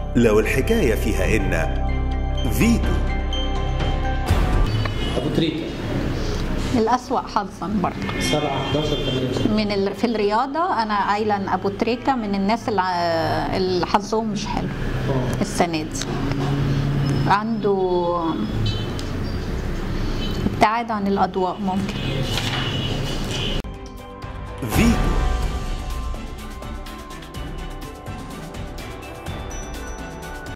لو الحكاية فيها إن فيتو ابو تريكه الأسوأ حظا برضه 7 11 78 من ال... في الرياضة أنا قايلة إن أبو تريكة من الناس اللي ع- اللي حظهم مش حلو اه السنة دي عنده ابتعاد عن الأضواء ممكن